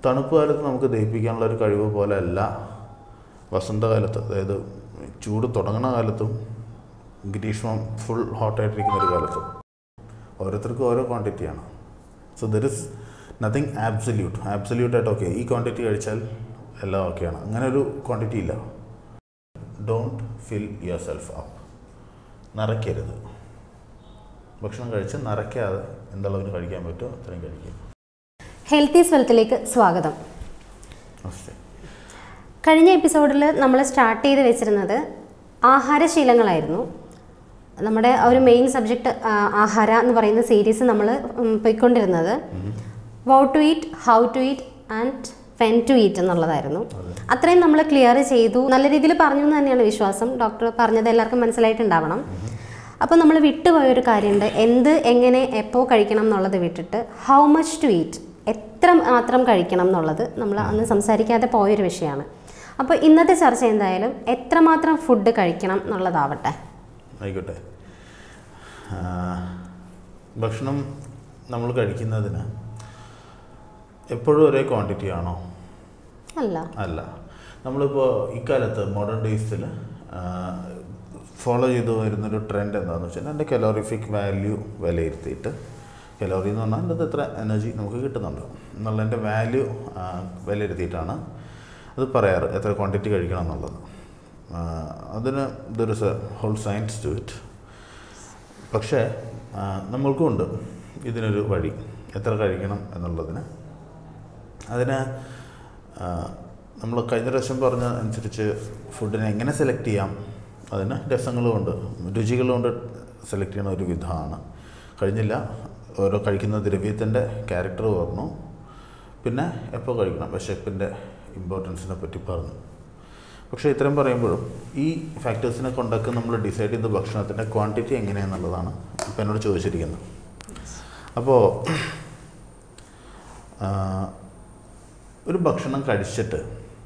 തണുപ്പ് കാലത്ത് നമുക്ക് ദഹിപ്പിക്കാനുള്ള ഒരു കഴിവ് പോലെ അല്ല വസന്തകാലത്ത് അതായത് ചൂട് തുടങ്ങുന്ന കാലത്തും ഗ്രീഷ്മം ഫുൾ ഹോട്ടായിട്ടിരിക്കുന്ന ഒരു കാലത്തും ഓരോരുത്തർക്കും ഓരോ ക്വാണ്ടിറ്റിയാണ് so there is nothing absolute absolute ആയിട്ട് ഓക്കെ ഈ ക്വാണ്ടിറ്റി കഴിച്ചാൽ എല്ലാം ഓക്കെയാണ് അങ്ങനെ ഒരു ക്വാണ്ടിറ്റി ഇല്ല don't fill yourself up നിറയ്ക്കരുത് ഭക്ഷണം കഴിച്ച് നിറയ്ക്കാതെ എന്തളവിന് കഴിക്കാൻ പറ്റുമോ അത്രയും കഴിക്കുക ഹെൽത്തി സ്വലത്തിലേക്ക് സ്വാഗതം നമസ്തേ കഴിഞ്ഞ എപ്പിസോഡിൽ നമ്മൾ സ്റ്റാർട്ട് ചെയ്ത് വെച്ചിരുന്നത് ആഹാരശീലങ്ങളായിരുന്നു നമ്മുടെ ആ ഒരു മെയിൻ സബ്ജക്റ്റ് ആഹാര എന്ന് പറയുന്ന സീരീസ് നമ്മൾ പോയിക്കൊണ്ടിരുന്നത് what to eat how to eat and when to eat എന്നുള്ളതായിരുന്നു അത്രയും നമ്മൾ ക്ലിയർ ചെയ്തു നല്ല രീതിയിൽ പറഞ്ഞു എന്ന് തന്നെയാണ് വിശ്വാസം ഡോക്ടർ പറഞ്ഞത് എല്ലാവർക്കും മനസ്സിലായിട്ടുണ്ടാവണം അപ്പോൾ നമ്മൾ വിട്ടുപോയൊരു കാര്യമുണ്ട് എന്ത് എങ്ങനെ എപ്പോൾ കഴിക്കണം എന്നുള്ളത് വിട്ടിട്ട് ഹൗ മച്ച് ടു ഈറ്റ് എത്ര മാത്രം കഴിക്കണം എന്നുള്ളത് നമ്മൾ അന്ന് സംസാരിക്കാതെ പോയൊരു വിഷയമാണ് അപ്പോൾ ഇന്നത്തെ ചർച്ച എന്തായാലും എത്രമാത്രം ഫുഡ് കഴിക്കണം എന്നുള്ളതാവട്ടെ ആയിക്കോട്ടെ ആ, ഭക്ഷണം നമ്മൾ കഴിക്കുന്നതിന് എപ്പോഴും ഒരേ ക്വാണ്ടിറ്റി ആണോ അല്ല അല്ല നമ്മളിപ്പോൾ ഇക്കാലത്ത് മോഡേൺ ഡേയ്സിൽ ഫോളോ ചെയ്തു വരുന്നൊരു ട്രെൻഡ് എന്താണെന്ന് വെച്ചാൽ എൻ്റെ കലോറിഫിക് വാല്യൂ വിലയിരുത്തിയിട്ട് കലോറി എന്ന് പറഞ്ഞാൽ അതിൻ്റെ എത്ര എനർജി നമുക്ക് കിട്ടുന്നുണ്ട് എന്നുള്ളതിൻ്റെ വാല്യൂ വിലയിരുത്തിയിട്ടാണ് അത് പറയാറ് എത്ര ക്വാണ്ടിറ്റി കഴിക്കണം എന്നുള്ളത് ആ, അതിന് there is a whole science to it പക്ഷേ ആ, നമ്മൾക്കും ഉണ്ട് ഇതിനൊരു വഴി എത്ര കഴിക്കണം എന്നുള്ളതിന് അതിന് നമ്മൾ കഴിഞ്ഞ പ്രാവശ്യം പറഞ്ഞ അനുസരിച്ച് ഫുഡിനെ എങ്ങനെ സെലക്ട് ചെയ്യാം അതിന് രസങ്ങളുമുണ്ട് രുചികളുകൊണ്ട് സെലക്ട് ചെയ്യുന്ന ഒരു വിധമാണ് കഴിഞ്ഞില്ല ഓരോ കഴിക്കുന്ന ദ്രവ്യത്തിൻ്റെ ക്യാരക്ടർ പറഞ്ഞു പിന്നെ എപ്പോൾ കഴിക്കണം വിശപ്പിൻ്റെ ഇമ്പോർട്ടൻസിനെ പറ്റി പറഞ്ഞു പക്ഷേ ഇത്രയും പറയുമ്പോഴും ഈ ഫാക്ടേഴ്സിനെ കൊണ്ടൊക്കെ നമ്മൾ ഡിസൈഡ് ചെയ്ത ഭക്ഷണത്തിൻ്റെ ക്വാണ്ടിറ്റി എങ്ങനെയാണെന്നുള്ളതാണ് ഇപ്പം എന്നോട് ചോദിച്ചിരിക്കുന്നത് അപ്പോൾ ആ, ഒരു ഭക്ഷണം കഴിച്ചിട്ട്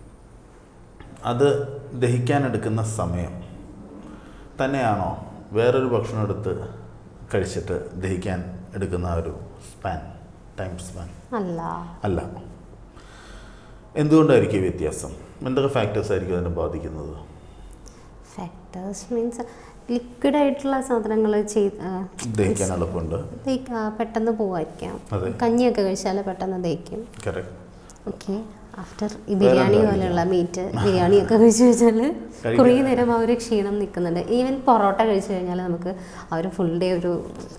അത് ദഹിക്കാനെടുക്കുന്ന സമയം തന്നെയാണോ വേറൊരു ഭക്ഷണം എടുത്ത് കഴിച്ചിട്ട് ദഹിക്കാൻ എടുക്കുന്ന ആ ഒരു സ്പാൻ ടൈം സ്പാൻ അല്ല അല്ല എന്തുകൊണ്ടായിരിക്കും ഈ വ്യത്യാസം എന്തൊക്കെ ഫാക്ടേഴ്സ് ആയിരിക്കും അതിനെ ബാധിക്കുന്നത് ഫാക്ടേഴ്സ് മീൻസ് ലിക്വിഡ് ആയിട്ടുള്ള സാധനങ്ങൾ ചെയ്ത് ആ, ദഹിക്കാൻ എളുപ്പമുണ്ട് ദഹിക്ക- ആ, പെട്ടെന്ന് പോവായിരിക്കാം അതെ. കഞ്ഞിയൊക്കെ കഴിച്ചാൽ പെട്ടെന്ന് ദഹിക്കും കറക്റ്റ് ഓക്കെ ആഫ്റ്റർ ഈ ബിരിയാണി എന്താ പോലെയുള്ള മീറ്റ് ബിരിയാണി ഒക്കെ കഴിച്ചു വെച്ചാൽ കഴിക്കാൻ- കുറേ നേരം ആ ഒരു ക്ഷീണം നിൽക്കുന്നുണ്ട് ഈവൻ പൊറോട്ട കഴിച്ചു കഴിഞ്ഞാൽ നമുക്ക് ആ ഒരു ഫുൾ ഡേ ഒരു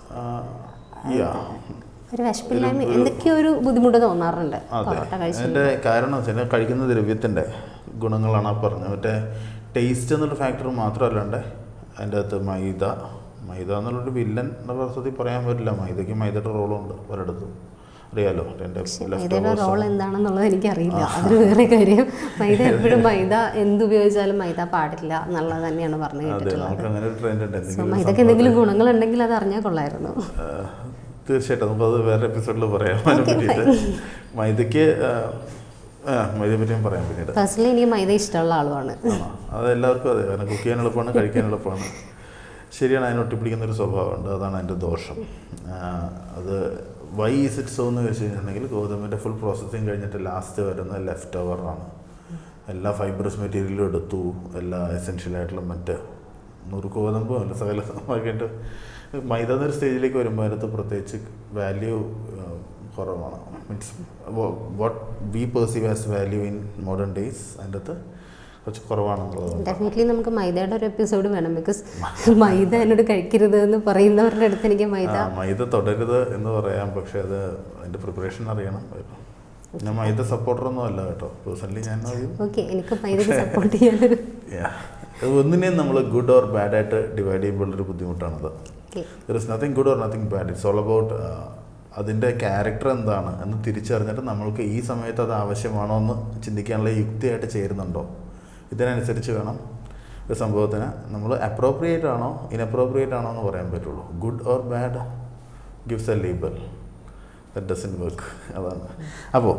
യാ ഒരു വിശപ്പില്ലായ്മ എന്തൊക്കെയോ ഒരു ബുദ്ധിമുട്ട് തോന്നാറുണ്ട് അതെ പൊറോട്ട കഴിച്ചു അതിൻ്റെ കാരണം വെച്ചാൽ കഴിക്കുന്ന ദ്രവ്യത്തിൻ്റെ ഗുണങ്ങളാണ് ആ പറഞ്ഞത് മറ്റേ ടേസ്റ്റ് എന്നുള്ള ഫാക്ടർ മാത്രമല്ലാണ്ട് അതിൻ്റെ അകത്ത് മൈദ മൈദ എന്നുള്ളൊരു വില്ലൻ എന്നുള്ള അർത്ഥത്തിൽ പറയാൻ പറ്റില്ല മൈദയ്ക്ക് മൈദയുടെ റോളുണ്ട് പലയിടത്തും അറിയാലോ എൻ്റെ മൈദയുടെ റോൾ എന്താണെന്നുള്ളത് എനിക്കറിയില്ല അതൊരു വേറെ കാര്യം മൈദ എപ്പോഴും മൈദ എന്തുപയോഗിച്ചാലും മൈദ പാടില്ല എന്നുള്ളത് തന്നെയാണ് പറഞ്ഞു അതെ കേട്ടിട്ടുള്ളത് നമുക്ക് അങ്ങനെ ഒരു ട്രെൻഡ് ഉണ്ട് സോ എന്തെങ്കിലും മൈദക്ക് എന്തെങ്കിലും ഗുണങ്ങളുണ്ടെങ്കിൽ അത് അറിഞ്ഞാൽ കൊള്ളായിരുന്നു ആ, തീർച്ചയായിട്ടും നമുക്കത് വേറെ എപ്പിസോഡിൽ പറയാം അതിനെ പറ്റിയിട്ട് മൈദയ്ക്ക് ആ, ആ മൈദയെ പറ്റി ഞാൻ പറയാം പിന്നീട് പേഴ്സണലി എനിക്ക് മൈദ ഇഷ്ടമുള്ള ആളുമാണ് ആണോ? അത് എല്ലാവർക്കും അതെ കാരണം കുക്ക് ചെയ്യാൻ എളുപ്പമാണ് കഴിക്കാൻ എളുപ്പമാണ് ശരിയാണ് അതിന് ഒട്ടിപ്പിടിക്കുന്ന ഒരു സ്വഭാവമുണ്ട് അതാണ് അതിൻ്റെ ദോഷം ആ, അത് വൈ ഈസ് ഇറ്റ് സോ എന്ന് വെച്ച് കഴിഞ്ഞിട്ടുണ്ടെങ്കിൽ ഗോതമ്പിൻ്റെ ഫുൾ പ്രോസസ്സിങ് കഴിഞ്ഞിട്ട് ലാസ്റ്റ് വരുന്ന ലെഫ്റ്റ് ഓവറാണ് എല്ലാ ഫൈബ്രസ് മെറ്റീരിയലും എടുത്തു എല്ലാ എസെൻഷ്യൽ ആയിട്ടുള്ള മറ്റ് നുറുക്ക് ഗോതമ്പും അല്ല സകല ആക്കിയിട്ട് മൈദ എന്നൊരു സ്റ്റേജിലേക്ക് വരുമ്പോൾ അതിനകത്ത് പ്രത്യേകിച്ച് വാല്യൂ കുറവാണ് means what we perceive as value in modern days അതിൻ്റെ അകത്ത് കുറച്ച് കുറവാണെന്നുള്ളത് ഡെഫിനറ്റ്ലി നമുക്ക് മൈദയുടെ ഒരു എപ്പിസോഡ് വേണം ബിക്കോസ് മൈദ എന്നോട് കഴിക്കരുത് എന്ന് പറയുന്നവരുടെ അടുത്ത് എനിക്ക് മൈദ ആ, മൈദ തുടരുത് എന്ന് പറയാം പക്ഷെ അത് അതിൻ്റെ പ്രിപ്പറേഷൻ അറിയണം ഞാൻ മൈദ സപ്പോർട്ടറൊന്നും അല്ല കേട്ടോ പേഴ്സണലി ഞാൻ അത് ഓക്കെ എനിക്ക് മൈദക്ക് സപ്പോർട്ട് ചെയ്യാനൊരു Yeah. അത് ഒന്നിനെയും നമ്മൾ ഗുഡ് ഓർ ബാഡ് ആയിട്ട് ഡിവൈഡ് ചെയ്യുമ്പോഴൊരു ബുദ്ധിമുട്ടാണത് okay there is nothing good or nothing bad it's all about അതിൻ്റെ ക്യാരക്ടർ എന്താണ് എന്ന് തിരിച്ചറിഞ്ഞിട്ട് നമ്മൾക്ക് ഈ സമയത്ത് അത് ആവശ്യമാണോ എന്ന് ചിന്തിക്കാനുള്ള യുക്തിയായിട്ട് ചേരുന്നുണ്ടോ ഇതിനനുസരിച്ച് വേണം ഒരു സംഭവത്തിന് നമ്മൾ അപ്രോപ്രിയേറ്റ് ആണോ ഇനപ്രോപ്രിയേറ്റ് ആണോ എന്ന് പറയാൻ പറ്റുള്ളൂ good or bad gives a label that doesn't work അതാണ് അപ്പോൾ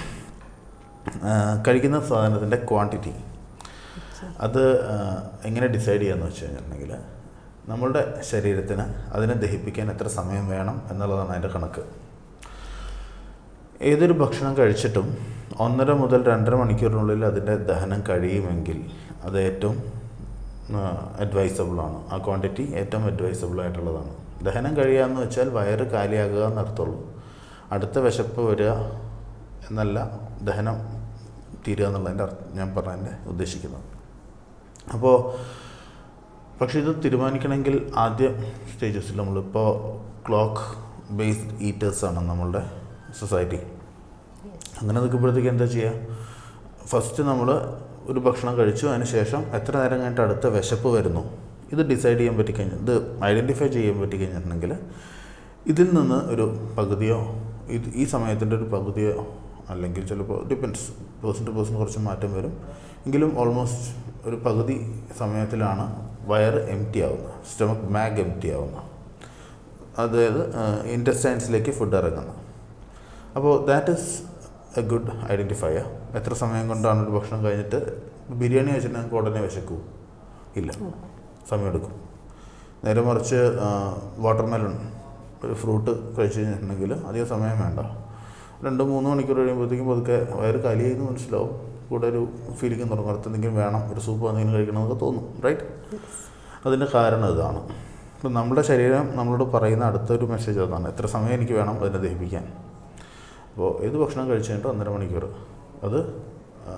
കഴിക്കുന്ന സാധനത്തിൻ്റെ ക്വാണ്ടിറ്റി അത് ആ, എങ്ങനെ ഡിസൈഡ് ചെയ്യാന്ന് വെച്ച് കഴിഞ്ഞിട്ടുണ്ടെങ്കിൽ നമ്മളുടെ ശരീരത്തിന് അതിനെ ദഹിപ്പിക്കാൻ എത്ര സമയം വേണം എന്നുള്ളതാണ് അതിൻ്റെ കണക്ക് ഏതൊരു ഭക്ഷണം കഴിച്ചിട്ടും ഒന്നര മുതൽ രണ്ടര മണിക്കൂറിനുള്ളിൽ അതിൻ്റെ ദഹനം കഴിയുമെങ്കിൽ അത് ഏറ്റവും അഡ്വൈസബിൾ ആണ് ആ ക്വാണ്ടിറ്റി ഏറ്റവും അഡ്വൈസബിൾ ആയിട്ടുള്ളതാണ് ദഹനം കഴിയുക എന്ന് വെച്ചാൽ വയറ് കാലിയാകുക എന്നർത്ഥമുള്ളൂ അടുത്ത വിശപ്പ് വരിക എന്നല്ല ദഹനം തീരുക എന്നുള്ളതിൻ്റെ അർത്ഥം ഞാൻ പറഞ്ഞതിൻ്റെ ഉദ്ദേശിക്കുന്നത് അപ്പോൾ പക്ഷേ ഇത് തീരുമാനിക്കണമെങ്കിൽ ആദ്യ സ്റ്റേജസിൽ നമ്മളിപ്പോൾ ക്ലോക്ക് ബേസ്ഡ് ഈറ്റേഴ്സാണ് നമ്മളുടെ സൊസൈറ്റി അങ്ങനെ നിൽക്കുമ്പോഴത്തേക്ക് എന്താ ചെയ്യുക ഫസ്റ്റ് നമ്മൾ ഒരു ഭക്ഷണം കഴിച്ചു അതിന് ശേഷം എത്ര നേരം കഴിഞ്ഞിട്ട് അടുത്ത വിശപ്പ് വരുന്നു ഇത് ഡിസൈഡ് ചെയ്യാൻ പറ്റിക്കഴിഞ്ഞാൽ ഇത് ഐഡൻറ്റിഫൈ ചെയ്യാൻ പറ്റിക്കഴിഞ്ഞിട്ടുണ്ടെങ്കിൽ ഇതിൽ നിന്ന് ഒരു പകുതിയോ ഇത് ഈ സമയത്തിൻ്റെ ഒരു പകുതിയോ അല്ലെങ്കിൽ ചിലപ്പോൾ ഡിപ്പെൻസ് പേഴ്സൺ ടു പേഴ്സൺ കുറച്ച് മാറ്റം വരും എങ്കിലും ഓൾമോസ്റ്റ് ഒരു പകുതി സമയത്തിലാണ് വയറ് എം ടി ആവുന്നത് സ്റ്റമക്ക് മാഗ് എം ടി ആവുന്നത് അതായത് ഇൻറ്റസ്റ്റൈൻസിലേക്ക് ഫുഡ് ഇറങ്ങുന്നത് അപ്പോൾ that is a good identifier എത്ര സമയം കൊണ്ടാണ് ഒരു ഭക്ഷണം കഴിഞ്ഞിട്ട് ബിരിയാണി കഴിച്ചിട്ടുണ്ടെങ്കിൽ ഉടനെ വിശക്കൂ ഇല്ല സമയമെടുക്കും നേരെ മറിച്ച് വാട്ടർമെലൺ ഒരു ഫ്രൂട്ട് കഴിച്ച് കഴിഞ്ഞിട്ടുണ്ടെങ്കിൽ അധികം സമയം വേണ്ട രണ്ട് മൂന്ന് മണിക്കൂർ കഴിയുമ്പോഴത്തേക്കും പതുക്കെ വയറ് കാലിയായി എന്ന് മനസ്സിലാവും കൂടെ ഒരു ഫീലിംഗ് തുടങ്ങും അടുത്ത് എന്തെങ്കിലും വേണം ഒരു സൂപ്പ് എന്തെങ്കിലും കഴിക്കണമെന്നൊക്കെ തോന്നും റൈറ്റ് അതിൻ്റെ കാരണം ഇതാണ് ഇപ്പം നമ്മുടെ ശരീരം നമ്മളോട് പറയുന്ന അടുത്തൊരു മെസ്സേജ് അതാണ് എത്ര സമയം എനിക്ക് വേണം അതിനെ ദഹിപ്പിക്കാൻ അപ്പോൾ ഏത് ഭക്ഷണം കഴിച്ച് കഴിഞ്ഞിട്ട് ഒന്നര മണിക്കൂർ അത് ആ,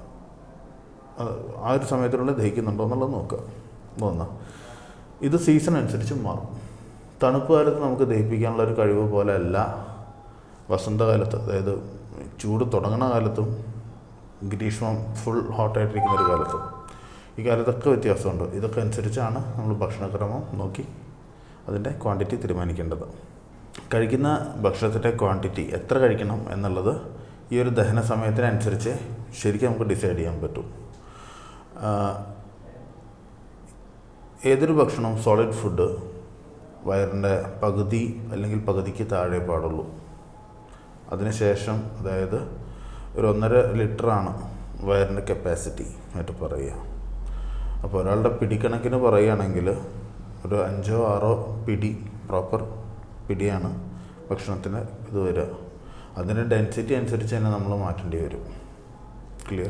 അത് ആ ഒരു സമയത്തിനുള്ളിൽ ദഹിക്കുന്നുണ്ടോ എന്നുള്ളത് നോക്കുക ഒന്ന് ഇത് സീസൺ അനുസരിച്ച് മാറും തണുപ്പ് കാലത്ത് നമുക്ക് ദഹിപ്പിക്കാനുള്ള ഒരു കഴിവ് പോലെ അല്ല വസന്തകാലത്ത് അതായത് ചൂട് തുടങ്ങണ കാലത്തും ഗ്രീഷ്മം ഫുൾ ഹോട്ടായിട്ടിരിക്കുന്ന ഒരു കാലത്തും ഈ കാലത്തൊക്കെ വ്യത്യാസമുണ്ട് ഇതൊക്കെ അനുസരിച്ചാണ് നമ്മൾ ഭക്ഷണക്രമം നോക്കി അതിൻ്റെ ക്വാണ്ടിറ്റി തീരുമാനിക്കേണ്ടത് കഴിക്കുന്ന ഭക്ഷണത്തിൻ്റെ ക്വാണ്ടിറ്റി എത്ര കഴിക്കണം എന്നുള്ളത് ഈ ഒരു ദഹന സമയത്തിനനുസരിച്ച് ശരിക്കും നമുക്ക് ഡിസൈഡ് ചെയ്യാൻ പറ്റും ആ, ഏതൊരു ഭക്ഷണവും സോളിഡ് ഫുഡ് വയറിൻ്റെ പകുതി അല്ലെങ്കിൽ പകുതിക്ക് താഴെ പാടുള്ളൂ അതിനുശേഷം അതായത് ഒരു ഒന്നര ലിറ്ററാണ് വയറിൻ്റെ കപ്പാസിറ്റി ആയിട്ട് പറയുക അപ്പോൾ ഒരാളുടെ പിടിക്കണക്കിന് പറയുകയാണെങ്കിൽ ഒരു അഞ്ചോ ആറോ പിടി പ്രോപ്പർ പിടിയാണ് ഭക്ഷണത്തിന് ഇത് വരിക അതിൻ്റെ ഡെൻസിറ്റി അനുസരിച്ച് തന്നെ നമ്മൾ മാറ്റേണ്ടി വരും ക്ലിയർ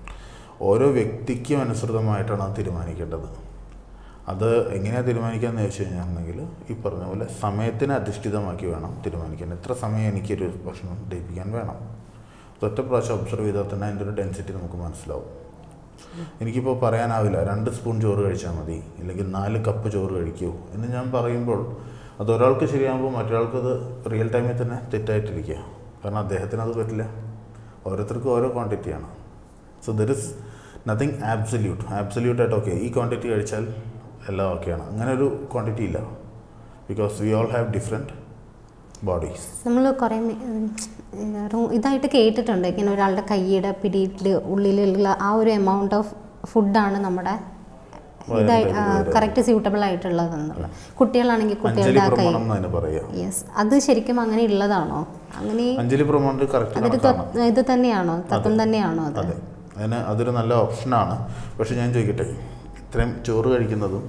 ഓരോ വ്യക്തിക്കും അനുസൃതമായിട്ടാണ് അത് തീരുമാനിക്കേണ്ടത് അത് എങ്ങനെയാണ് തീരുമാനിക്കാമെന്ന് ചോദിച്ചു കഴിഞ്ഞിട്ടുണ്ടെങ്കിൽ ഈ പറഞ്ഞ പോലെ സമയത്തിനെ അധിഷ്ഠിതമാക്കി വേണം തീരുമാനിക്കാൻ എത്ര സമയം എനിക്കൊരു ഭക്ഷണം ദഹിപ്പിക്കാൻ വേണം ഒറ്റ പ്രാവശ്യം ഒബ്സർവ് ചെയ്താൽ തന്നെ അതിൻ്റെ ഒരു ഡെൻസിറ്റി നമുക്ക് മനസ്സിലാവും എനിക്കിപ്പോൾ പറയാനാവില്ല രണ്ട് സ്പൂൺ ചോറ് കഴിച്ചാൽ മതി ഇല്ലെങ്കിൽ നാല് കപ്പ് ചോറ് കഴിക്കൂ എന്ന് ഞാൻ പറയുമ്പോൾ അത് ഒരാൾക്ക് ശരിയാകുമ്പോൾ മറ്റൊരാൾക്ക് അത് റിയൽ ടൈമിൽ തന്നെ തെറ്റായിട്ടിരിക്കുക കാരണം അദ്ദേഹത്തിന് അത് പറ്റില്ല ഓരോരുത്തർക്കും ഓരോ ക്വാണ്ടിറ്റിയാണ് so there is nothing absolute absolute ആയിട്ട് ഓക്കെ ഈ ക്വാണ്ടിറ്റി കഴിച്ചാൽ എല്ലാം ഓക്കെയാണ് അങ്ങനെ ഒരു ക്വാണ്ടിറ്റി ഇല്ല because we all have different bodies നമ്മൾ കുറേ മി- ഉം, ഏഹ് റോ- ഇതായിട്ട് കേട്ടിട്ടുണ്ട് ഇങ്ങനെ ഒരാളുടെ കൈയുടെ പിടിയിൽ ഉള്ളിലുള്ള ആ ഒരു എമൗണ്ട് ഓഫ് ഫുഡാണ് നമ്മുടെ ഇതായി വയറിലേക്ക് കറക്റ്റ് സ്യൂട്ടബിൾ ആയിട്ടുള്ളതെന്നുള്ള കുട്ടികളാണെങ്കിൽ അഞ്ജലി കുട്ടികളുടെ ആ കൈ പ്രമാണം എന്ന് അതിന് പറയുക യെസ് അത് ശരിക്കും അങ്ങനെ ഉള്ളതാണോ അങ്ങനെ അഞ്ജലി പ്രമാണം കറക്റ്റ് അതൊരു കണക്കാണ് ത്വ- ഇത് തന്നെയാണോ തത്വം തന്നെയാണോ അത് അതെ അതിന് അതൊരു നല്ല ഓപ്ഷനാണ് പക്ഷെ ഞാൻ ചോദിക്കട്ടെ ഇത്രയും ചോറ് കഴിക്കുന്നതും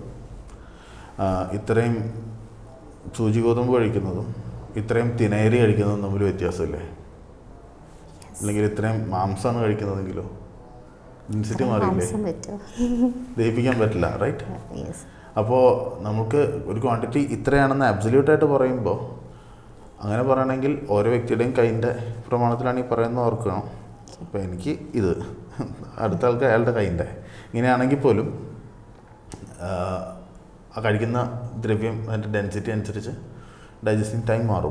ആ, ഇത്രയും സൂചി ഗോതമ്പ് കഴിക്കുന്നതും ഇത്രയും തിനേരി കഴിക്കുന്നതും തമ്മിൽ വ്യത്യാസമില്ലേ അല്ലെങ്കിൽ ഇത്രയും മാംസമാണ് കഴിക്കുന്നതെങ്കിലോ ഡെൻസിറ്റി മാറിയില്ലേ മാംസം പറ്റുമോ ദഹിപ്പിക്കാൻ പറ്റില്ല റൈറ്റ് യെസ് അപ്പോൾ നമുക്ക് ഒരു ക്വാണ്ടിറ്റി ഇത്രയാണെന്ന് അബ്സല്യൂട്ടായിട്ട് പറയുമ്പോൾ അങ്ങനെ പറയണമെങ്കിൽ ഓരോ വ്യക്തിയുടെയും കൈൻ്റെ പ്രമാണത്തിലാണ് ഈ പറയുന്നത് ഓർക്കണം അപ്പോൾ എനിക്ക് ഇത് അടുത്ത ആൾക്ക് അയാളുടെ കൈൻ്റെ ഇങ്ങനെയാണെങ്കിൽ പോലും ആ, ആ കഴിക്കുന്ന ദ്രവ്യം അതിൻ്റെ ഡെൻസിറ്റി അനുസരിച്ച് ഡൈജസ്റ്റിംഗ് ടൈം മാറും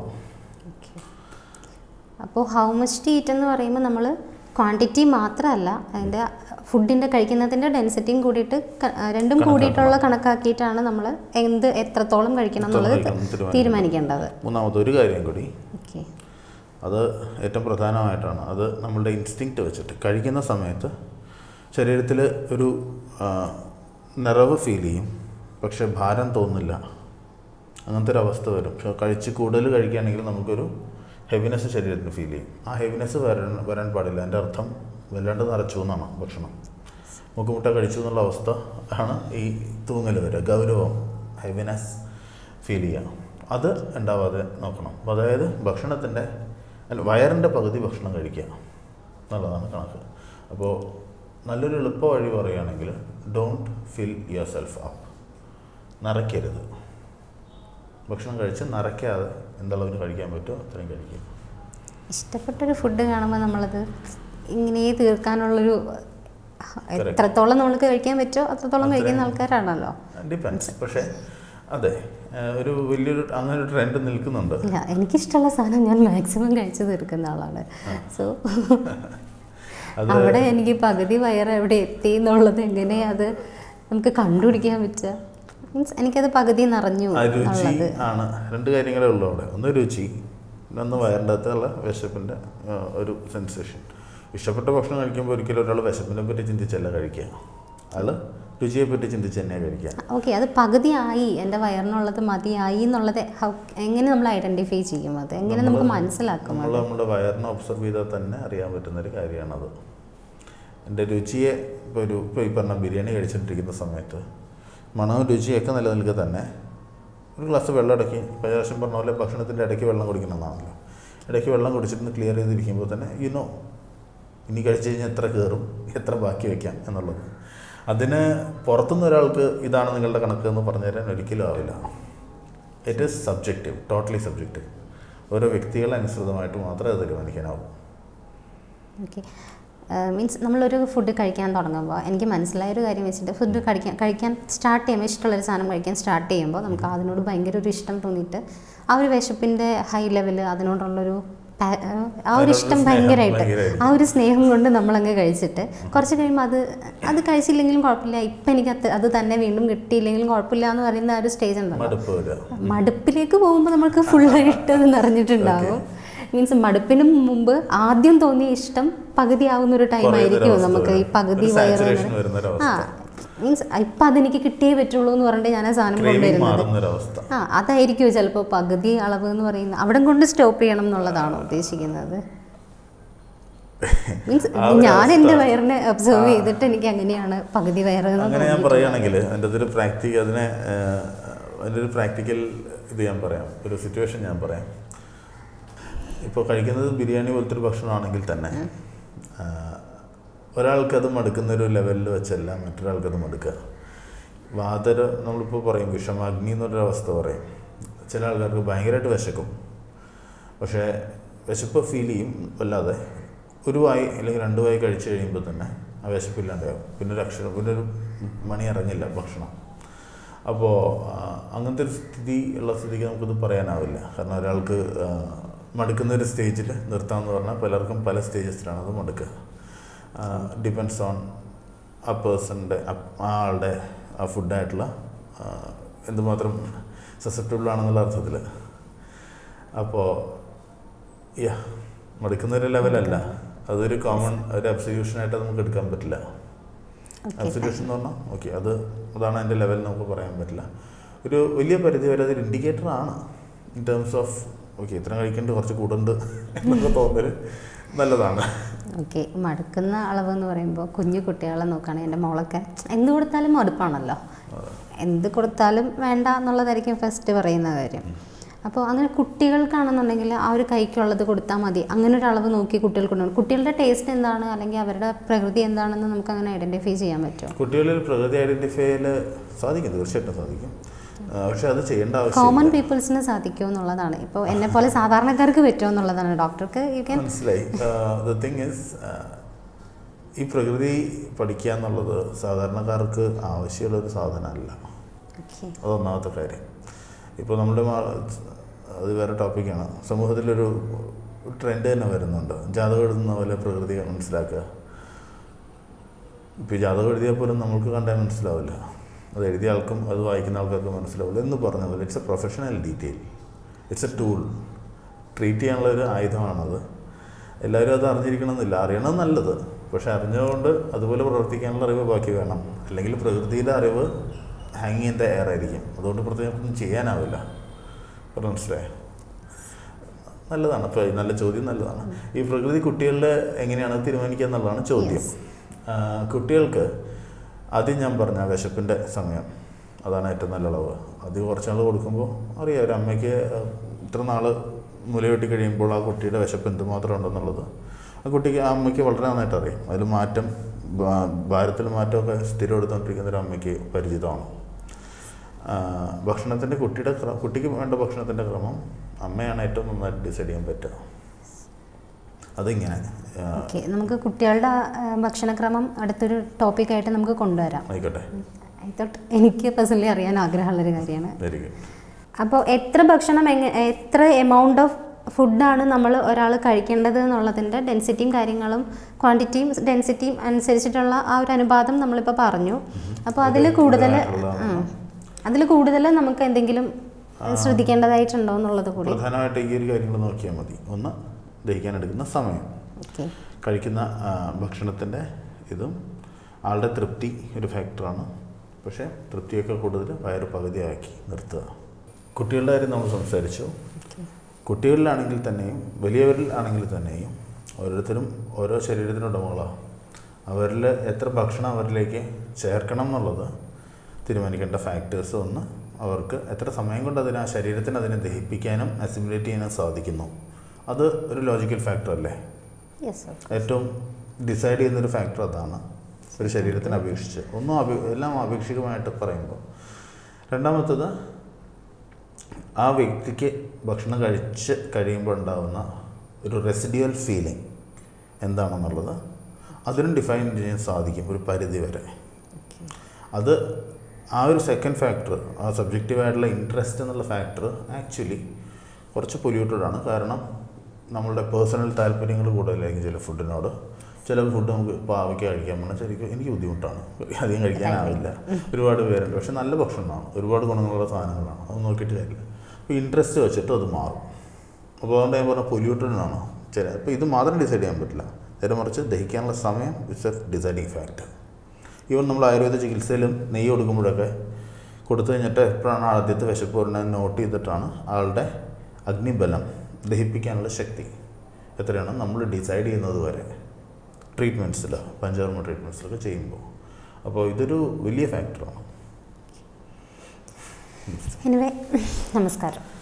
അപ്പോൾ ഹൗ മച്ച് ടു ഈറ്റ് എന്ന് പറയുമ്പോൾ നമ്മൾ ക്വാണ്ടിറ്റി മാത്രമല്ല അതിൻ്റെ ഫുഡിൻ്റെ കഴിക്കുന്നതിൻ്റെ ഡെൻസിറ്റിയും കൂടിയിട്ട് ക- രണ്ടും കൂടിയിട്ടുള്ള കണക്കാക്കിയിട്ടാണ് നമ്മൾ എന്ത് എത്രത്തോളം കഴിക്കണം എന്നുള്ളത് കഴിക്കണം എന്ന് തീരുമാനിക്കേണ്ടത് മൂന്നാമത്തെ ഒരു കാര്യം കൂടി ഓക്കെ അത് ഏറ്റവും പ്രധാനമായിട്ടാണ് അത് നമ്മളുടെ ഇൻസ്റ്റിങ്ക്റ്റ് വെച്ചിട്ട് കഴിക്കുന്ന സമയത്ത് ശരീരത്തിൽ ഒരു ആ, നിറവ് ഫീൽ ചെയ്യും പക്ഷെ ഭാരം തോന്നില്ല അങ്ങനത്തെ ഒരു അവസ്ഥ വരും പക്ഷെ കഴിച്ച് കൂടുതൽ കഴിക്കുകയാണെങ്കിൽ നമുക്കൊരു ഹെവിനെസ് ശരീരത്തിന് ഫീൽ ചെയ്യും ആ ഹെവിനെസ് വരാൻ വരാൻ പാടില്ല എൻ്റെ അർത്ഥം വല്ലാണ്ട് നിറച്ചു എന്നാണ് ഭക്ഷണം മുക്കുമുട്ട കഴിച്ചു എന്നുള്ള അവസ്ഥ ആണ് ഈ തൂങ്ങൽ വരിക ഗൗരവം ഹെവിനെസ് ഫീൽ ചെയ്യുക അത് ഉണ്ടാവാതെ നോക്കണം അപ്പോൾ അതായത് ഭക്ഷണത്തിൻ്റെ അല്ല വയറിൻ്റെ പകുതി ഭക്ഷണം കഴിക്കുക എന്നുള്ളതാണ് കണക്ക് അപ്പോൾ നല്ലൊരു എളുപ്പ വഴി പറയുകയാണെങ്കിൽ don't fill yourself up നിറയ്ക്കരുത് ഭക്ഷണം കഴിച്ച് നിറയ്ക്കാതെ എന്തളവിന് കഴിക്കാൻ പറ്റുമോ അത്രയും കഴിക്കുക ഇഷ്ടപ്പെട്ടൊരു ഫുഡ് കാണുമ്പോൾ നമ്മളത് ഇങ്ങനെ തീർക്കാനുള്ളൊരു എത്രത്തോളം നമ്മൾക്ക് കഴിക്കാൻ പറ്റുമോ അത്രത്തോളം കഴിക്കുന്ന ആൾക്കാരാണല്ലോ ഡിപ്പെൻസ് പക്ഷേ അതെ ആ, ഒരു വലിയൊരു അങ്ങനെ ഒരു ട്രെൻഡ് നിൽക്കുന്നുണ്ട് ഇല്ല എനിക്കിഷ്ടമുള്ള സാധനം ഞാൻ മാക്സിമം കഴിച്ചു തീർക്കുന്ന ആളാണ് സോ അത് അവിടെ എനിക്ക് പകുതി വയറ് എവിടെ എത്തി എന്നുള്ളത് എങ്ങനെ അത് നമുക്ക് കണ്ടുപിടിക്കാൻ പറ്റുക മീൻസ് എനിക്കത് പകുതി നിറഞ്ഞു ആ രുചി എന്നുള്ളത് ആണ് രണ്ട് കാര്യങ്ങളേ ഉള്ളൂ അവിടെ ഒന്ന് രുചി ഒന്ന് വയറിൻ്റെ അകത്തുള്ള വിശപ്പിൻ്റെ ആ, ഒരു സെൻസേഷൻ ഇഷ്ടപ്പെട്ട ഭക്ഷണം കഴിക്കുമ്പോൾ ഒരിക്കലും ഒരാൾ വിശപ്പിനെ പറ്റി ചിന്തിച്ചല്ല കഴിക്കുക അയാൾ രുചിയെ പറ്റി ചിന്തിച്ച് തന്നെയാണ് കഴിക്കുക ഓക്കെ അത് പകുതിയായി എൻ്റെ വയറിനുള്ളത് മതിയായി എന്നുള്ളത് how- എങ്ങനെ നമ്മൾ ഐഡൻറ്റിഫൈ ചെയ്യും അത് എങ്ങനെ നമുക്ക് മനസ്സിലാക്കും നമ്മൾ നമ്മുടെ വയറിനെ ഒബ്സർവ് ചെയ്താൽ തന്നെ അറിയാൻ പറ്റുന്നൊരു കാര്യമാണത് എൻ്റെ രുചിയെ ഇപ്പോൾ ഒരു ഇപ്പോൾ ഈ പറഞ്ഞ ബിരിയാണി കഴിച്ചിട്ടിരിക്കുന്ന സമയത്ത് മണവും രുചിയൊക്കെ നിലനിൽക്കെ തന്നെ ഒരു ഗ്ലാസ് വെള്ളം ഇടയ്ക്ക് പ്രാവശ്യം പറഞ്ഞ പോലെ ഭക്ഷണത്തിൻ്റെ ഇടയ്ക്ക് വെള്ളം കുടിക്കണമെന്നാണല്ലോ ഇടയ്ക്ക് വെള്ളം കുടിച്ചിട്ട് ക്ലിയർ ചെയ്തിരിക്കുമ്പോൾ തന്നെ യു നോ ഇനി കഴിച്ച് കഴിഞ്ഞാൽ എത്ര കയറും എത്ര ബാക്കി വയ്ക്കാം എന്നുള്ളത് അതിന് പുറത്തുനിന്ന് ഒരാൾക്ക് ഇതാണ് നിങ്ങളുടെ കണക്ക് എന്ന് പറഞ്ഞു തരാൻ ഒരിക്കലും ആവില്ല it is subjective totally subjective ഓരോ വ്യക്തികളനുസൃതമായിട്ട് മാത്രമേ അത് തീരുമാനിക്കാനാവൂ ഓക്കെ മീൻസ് നമ്മളൊരു ഫുഡ് കഴിക്കാൻ തുടങ്ങുമ്പോൾ എനിക്ക് മനസ്സിലായ ഒരു കാര്യം വെച്ചിട്ട് ഫുഡ് കഴിക്കാൻ കഴിക്കാൻ സ്റ്റാർട്ട് ചെയ്യുമ്പോൾ ഇഷ്ടമുള്ളൊരു സാധനം കഴിക്കാൻ സ്റ്റാർട്ട് ചെയ്യുമ്പോൾ നമുക്ക് അതിനോട് ഭയങ്കര ഒരു ഇഷ്ടം തോന്നിയിട്ട് ആ ഒരു വിശപ്പിൻ്റെ ഹൈ ലെവൽ അതിനോടുള്ളൊരു പാ- ആ ഒരു ഇഷ്ടം സ്നേഹം ഭയങ്കരമായിട്ട് ഭയങ്കരമായിരിക്കും. ആ ഒരു സ്നേഹം കൊണ്ട് നമ്മളങ്ങ് കഴിച്ചിട്ട് കുറച്ച് കഴിയുമ്പോൾ അത് അത് കഴിച്ചില്ലെങ്കിലും കുഴപ്പമില്ല ഇപ്പം എനിക്ക് അത് അത് തന്നെ വീണ്ടും കിട്ടിയില്ലെങ്കിലും കുഴപ്പമില്ല എന്ന് പറയുന്ന ആ ഒരു സ്റ്റേജ് ഉണ്ടല്ലോ മടുപ്പ് വരിക മടുപ്പിലേക്ക് പോകുമ്പോൾ നമുക്ക് ഫുള്ളായിട്ട് അത് നിറഞ്ഞിട്ടുണ്ടാവും മീൻസ് മടുപ്പിന് മുമ്പ് ആദ്യം തോന്നിയ ഇഷ്ടം പകുതിയാവുന്ന ഒരു ടൈം ആയിരിക്കും കുറയുന്നൊരവസ്ഥ നമുക്ക് ഈ വരും. പകുതി ഒരു വയറ് saturation വരുന്നൊരവസ്ഥ. ആ മീൻസ് ഇപ്പം അതെനിക്ക് കിട്ടിയേ പറ്റുള്ളൂ എന്ന് പറഞ്ഞിട്ട് ഞാൻ ആ സാധനം ക്രേവിംഗ് കൊണ്ടുവരുന്നത് മാറുന്നൊരവസ്ഥ ആ അതായിരിക്കും ചിലപ്പോൾ പകുതി അളവ് എന്ന് പറയുന്നത് അവിടെ കൊണ്ട് സ്റ്റോപ്പ് ചെയ്യണം എന്നുള്ളതാണോ ഉദ്ദേശിക്കുന്നത് മീൻസ് ആ ഒരു ഞാൻ അവസ്ഥ. എൻ്റെ വയറിനെ ഒബ്സർവ് ചെയ്തിട്ട് എനിക്ക് അങ്ങനെയാണ് പകുതി വയറ് എന്ന് അങ്ങനെ ഞാൻ തോന്നിയിട്ടുള്ളത്. പറയുകയാണെങ്കിൽ അതിൻ്റെ ഒരു പ്രാക്ടിക്കൽ അതിനെ ഏഹ്, അതിൻ്റെ ഒരു പ്രാക്ടിക്കൽ ഇത് ഞാൻ പറയാം ഒരു സിറ്റുവേഷൻ ഞാൻ പറയാം ഇപ്പോൾ കഴിക്കുന്നത് ബിരിയാണി പോലത്തെ ഒരു ഭക്ഷണമാണെങ്കിൽ തന്നെ ആഹ്, ഒരാൾക്കത് മടുക്കുന്ന ഒരു ലെവലിൽ വെച്ചല്ല മറ്റൊരാൾക്കത് മടുക്കുക വാതര നമ്മളിപ്പോൾ പറയും വിഷമാഗ്നി എന്നൊരു അവസ്ഥ പറയും ചില ആൾക്കാർക്ക് ഭയങ്കരമായിട്ട് വിശക്കും പക്ഷേ വിശപ്പ് ഫീൽ ചെയ്യും അല്ലാതെ ഒരു വായി അല്ലെങ്കിൽ രണ്ട് വായി കഴിച്ചു കഴിയുമ്പോൾ തന്നെ ആ വിശപ്പില്ലാണ്ടാവും പിന്നെ ഒരു അക്ഷരം പിന്നെ ഒരു മണി ഇറങ്ങില്ല ഭക്ഷണം അപ്പോൾ അങ്ങനത്തെ ഒരു സ്ഥിതി ഉള്ള സ്ഥിതിക്ക് നമുക്കിത് പറയാനാവില്ല കാരണം ഒരാൾക്ക് ആ, മടുക്കുന്ന ഒരു സ്റ്റേജിൽ നിർത്താമെന്ന് പറഞ്ഞാൽ പലർക്കും പല സ്റ്റേജസിലാണ് അത് മടുക്കുക ഡിപ്പെൻസ് ഓൺ ആ പേഴ്സണിൻ്റെ ആ ആളുടെ ആ ഫുഡായിട്ടുള്ള എന്തുമാത്രം സസെപ്റ്റബിൾ ആണെന്നുള്ള അർത്ഥത്തിൽ അപ്പോൾ യാ മടുക്കുന്ന ഒരു ലെവലല്ല അതൊരു കോമൺ ഒരു അബ്സല്യൂഷനായിട്ട് നമുക്ക് എടുക്കാൻ പറ്റില്ല Okay, അബ്സല്യൂഷൻ എന്ന് പറഞ്ഞാൽ ഓക്കെ അത് അതാണ് അതിൻ്റെ ലെവൽ നമുക്ക് പറയാൻ പറ്റില്ല ഒരു വലിയ പരിധി വരെ അതൊരു ഇൻഡിക്കേറ്റർ ആണ് ഇൻ ടേംസ് ഓഫ് ഓക്കെ ഇത്ര കഴിക്കേണ്ട കുറച്ച് കൂടുണ്ട് എന്നൊക്കെ തോന്നൽ നല്ലതാണ് ഓക്കെ മടുക്കുന്ന അളവ് എന്ന് പറയുമ്പോൾ കുഞ്ഞു കുട്ടികളെ നോക്കുകയാണെങ്കിൽ എൻ്റെ മോളൊക്കെ എന്ത് കൊടുത്താലും മടുപ്പാണല്ലോ എന്ത് കൊടുത്താലും വേണ്ട എന്നുള്ളതായിരിക്കും ഫസ്റ്റ് പറയുന്ന കാര്യം അപ്പോൾ അങ്ങനെ കുട്ടികൾക്കാണെന്നുണ്ടെങ്കിൽ ആ ഒരു കൈക്കുള്ളത് കൊടുത്താൽ മതി അങ്ങനെ ഒരു അളവ് നോക്കി കുട്ടികൾക്ക് കൊണ്ടുപോകണം കുട്ടികളുടെ ടേസ്റ്റ് എന്താണ് അല്ലെങ്കിൽ അവരുടെ പ്രകൃതി എന്താണെന്ന് നമുക്ക് അങ്ങനെ ഐഡൻറ്റിഫൈ ചെയ്യാൻ പറ്റുമോ കുട്ടികളിൽ പ്രകൃതി ഐഡൻറ്റിഫൈയിൽ സാധിക്കും തീർച്ചയായിട്ടും സാധിക്കും ആ, പക്ഷെ അത് ചെയ്യേണ്ട കോമൺ ആവശ്യമില്ല പീപ്പിൾസിന് സാധിക്കുമോ എന്നുള്ളതാണ് ഇപ്പോൾ എന്നെ പോലെ സാധാരണക്കാർക്ക് പറ്റുമോ എന്നുള്ളതാണ് ഡോക്ടർക്ക് യു ക്യാൻ മനസ്സിലായി ദ തിങ് ഇസ് ഈ പ്രകൃതി പഠിക്കുക എന്നുള്ളത് സാധാരണക്കാർക്ക് ആവശ്യമുള്ളൊരു സാധനമല്ല ഓക്കെ അതൊന്നാമത്തെ കാര്യം ഇപ്പോൾ നമ്മുടെ മാ- അത് വേറെ ടോപ്പിക്കാണ് സമൂഹത്തിലൊരു ട്രെൻഡ് തന്നെ വരുന്നുണ്ട് ജാതകം എഴുതുന്ന പോലെ പ്രകൃതി മനസ്സിലാക്കുക ഇപ്പോൾ ഈ ജാതകം എഴുതിയാൽ പോലും നമ്മൾക്ക് കണ്ടാൽ മനസ്സിലാവില്ല അത് എഴുതിയ ആൾക്കും അത് വായിക്കുന്ന ആൾക്കാർക്ക് മനസ്സിലാവില്ല എന്ന് പറഞ്ഞ പോലെ it's a professional detail it's a tool treat ചെയ്യാനുള്ള ഒരു ആയുധമാണത് എല്ലാവരും അത് അറിഞ്ഞിരിക്കണമെന്നില്ല അറിയണം നല്ലത് പക്ഷെ അറിഞ്ഞുകൊണ്ട് അതുപോലെ പ്രവർത്തിക്കാനുള്ള അറിവ് ബാക്കി വേണം അല്ലെങ്കിൽ പ്രകൃതിയിലെ അറിവ് ഹാങ് ഇൻ ദ എയർ ആയിരിക്കും അതുകൊണ്ട് പ്രത്യേകം ഒന്നും ചെയ്യാനാവില്ല പറഞ്ഞു മനസ്സിലായോ നല്ലതാണ് അപ്പോൾ നല്ല ചോദ്യം നല്ലതാണ് ഈ പ്രകൃതി കുട്ടികളുടെ എങ്ങനെയാണ് തീരുമാനിക്കുക എന്നുള്ളതാണ് ചോദ്യം ആ, കുട്ടികൾക്ക് ആദ്യം ഞാൻ പറഞ്ഞ വിശപ്പിൻ്റെ സമയം അതാണ് ഏറ്റവും നല്ല അളവ് അത് കുറച്ച് നാൾ കൊടുക്കുമ്പോൾ അറിയാം ഒരു അമ്മയ്ക്ക് ആ, ഇത്ര നാൾ മുലയൂട്ടി കഴിയുമ്പോൾ ആ കുട്ടിയുടെ വിശപ്പ് എന്തുമാത്രം ഉണ്ടെന്നുള്ളത് ആ കുട്ടിക്ക് ആ അമ്മയ്ക്ക് വളരെ നന്നായിട്ട് അറിയാം അതിൽ മാറ്റം ഭാ- ഭാരത്തിൽ മാറ്റമൊക്കെ സ്ഥിരം എടുത്തുകൊണ്ടിരിക്കുന്ന ഒരു അമ്മയ്ക്ക് പരിചിതമാണ് ഭക്ഷണത്തിൻ്റെ കുട്ടിയുടെ ക്ര- കുട്ടിക്ക് വേണ്ട ഭക്ഷണത്തിൻ്റെ ക്രമം അമ്മയാണ് ഏറ്റവും നന്നായിട്ട് ഡിസൈഡ് ചെയ്യാൻ പറ്റുക അതിങ്ങനെ ആ, ഓക്കെ നമുക്ക് കുട്ടികളുടെ ആ, ഭക്ഷണക്രമം അടുത്തൊരു ടോപ്പിക്കായിട്ട് നമുക്ക് കൊണ്ടുവരാം ആയിക്കോട്ടെ ഐ തോട്ട് എനിക്ക് പേഴ്സണലി അറിയാൻ ആഗ്രഹമുള്ളൊരു കാര്യമാണ് വെരി ഗുഡ് അപ്പോൾ എത്ര ഭക്ഷണം എങ്ങനെ എത്ര എമൗണ്ട് ഓഫ് ഫുഡാണ് നമ്മൾ ഒരാൾ കഴിക്കേണ്ടത് എന്നുള്ളതിൻ്റെ ഡെൻസിറ്റിയും കാര്യങ്ങളും ക്വാണ്ടിറ്റിയും ഡെൻസിറ്റിയും അനുസരിച്ചിട്ടുള്ള ആ ഒരു അനുപാതം നമ്മളിപ്പോൾ പറഞ്ഞു അപ്പോൾ അതിൽ കൂടുതൽ അതിൽ കൂടുതൽ നമുക്ക് എന്തെങ്കിലും ശ്രദ്ധിക്കേണ്ടതായിട്ടുണ്ടോ എന്നുള്ളത് കൂടി പ്രധാനമായിട്ട് ഈ ഒരു കാര്യങ്ങൾ നോക്കിയാൽ മതി ഒന്ന് ദഹിക്കാൻ എടുക്കുന്ന സമയം ഓക്കെ കഴിക്കുന്ന ആ, ഭക്ഷണത്തിൻ്റെ ഇതും ആളുടെ തൃപ്തി ഒരു ഫാക്ടറാണ് പക്ഷേ തൃപ്തിയൊക്കെ കൂടുതൽ വയറ് പകുതിയാക്കി നിർത്തുക കുട്ടികളുടെ കാര്യം നമ്മൾ സംസാരിച്ചു കുട്ടികളിലാണെങ്കിൽ തന്നെയും വലിയവരിൽ ആണെങ്കിൽ തന്നെയും ഓരോരുത്തരും ഓരോ ശരീരത്തിന് ഉടമകളാണ് അവരിൽ എത്ര ഭക്ഷണം അവരിലേക്ക് ചേർക്കണം എന്നുള്ളത് തീരുമാനിക്കേണ്ട ഫാക്ടേഴ്സ് ഒന്ന് അവർക്ക് എത്ര സമയം കൊണ്ട് അതിന് ആ ശരീരത്തിന് അതിനെ ദഹിപ്പിക്കാനും അസിമുലേറ്റ് ചെയ്യാനും സാധിക്കുന്നു അത് ഒരു ലോജിക്കൽ ഫാക്ടർ അല്ലേ യെസ് ഏറ്റവും ഡിസൈഡ് ചെയ്യുന്നൊരു ഫാക്ടർ അതാണ് ഒരു ശരീരത്തിന് അപേക്ഷിച്ച് ഒന്നും അപേ എല്ലാം ആപേക്ഷികമായിട്ട് പറയുമ്പോൾ രണ്ടാമത്തത് ആ വ്യക്തിക്ക് ഭക്ഷണം കഴിച്ച് കഴിയുമ്പോൾ ഉണ്ടാകുന്ന ഒരു റെസിഡ്യുവൽ ഫീലിംഗ് എന്താണെന്നുള്ളത് അതിനും ഡിഫൈൻ ചെയ്യാൻ സാധിക്കും ഒരു പരിധി വരെ അത് ആ ഒരു സെക്കൻഡ് ഫാക്ടർ ആ സബ്ജക്റ്റീവായിട്ടുള്ള ഇൻട്രസ്റ്റ് എന്നുള്ള ഫാക്ടർ ആക്ച്വലി കുറച്ച് പൊല്യൂട്ടഡ് ആണ് കാരണം നമ്മളുടെ പേഴ്സണൽ താല്പര്യങ്ങൾ കൂടുതലായിരിക്കും ചില ഫുഡിനോട് ചില ഫുഡ് നമുക്ക് പാവയ്ക്ക് കഴിക്കാൻ പറഞ്ഞാൽ ശരിക്കും എനിക്ക് ബുദ്ധിമുട്ടാണ് അധികം കഴിക്കാനാവില്ല ഒരുപാട് പേരുണ്ട് പക്ഷെ നല്ല ഭക്ഷണമാണ് ഒരുപാട് ഗുണങ്ങളുള്ള സാധനങ്ങളാണ് അത് നോക്കിയിട്ട് കാര്യമില്ല അപ്പോൾ ഇൻട്രസ്റ്റ് വെച്ചിട്ട് അത് മാറും അപ്പോൾ അതുകൊണ്ട് ഞാൻ പറഞ്ഞ പൊല്യൂട്ടഡ് ആണ് ചില അപ്പോൾ ഇത് മാത്രം ഡിസൈഡ് ചെയ്യാൻ പറ്റില്ല നേരെ മറിച്ച് ദഹിക്കാനുള്ള സമയം it's a deciding factor even നമ്മൾ ആയുർവേദ ചികിത്സയിലും നെയ്യ് കൊടുക്കുമ്പോഴൊക്കെ കൊടുത്തു കഴിഞ്ഞിട്ട് എപ്പോഴാണ് ആദ്യത്തെ വിശപ്പ് വരുന്നത് നോട്ട് ചെയ്തിട്ടാണ് ആളുടെ അഗ്നിബലം ദഹിപ്പിക്കാനുള്ള ശക്തി എത്രയാണ് നമ്മൾ ഡിസൈഡ് ചെയ്യുന്നത് വരെ ട്രീറ്റ്മെൻറ്റ്സിൽ പഞ്ചകർമ്മ ട്രീറ്റ്മെൻറ്റ്സിലൊക്കെ ചെയ്യുമ്പോൾ അപ്പോൾ ഇതൊരു വലിയ ഫാക്ടറാണ് എനിവേ നമസ്കാരം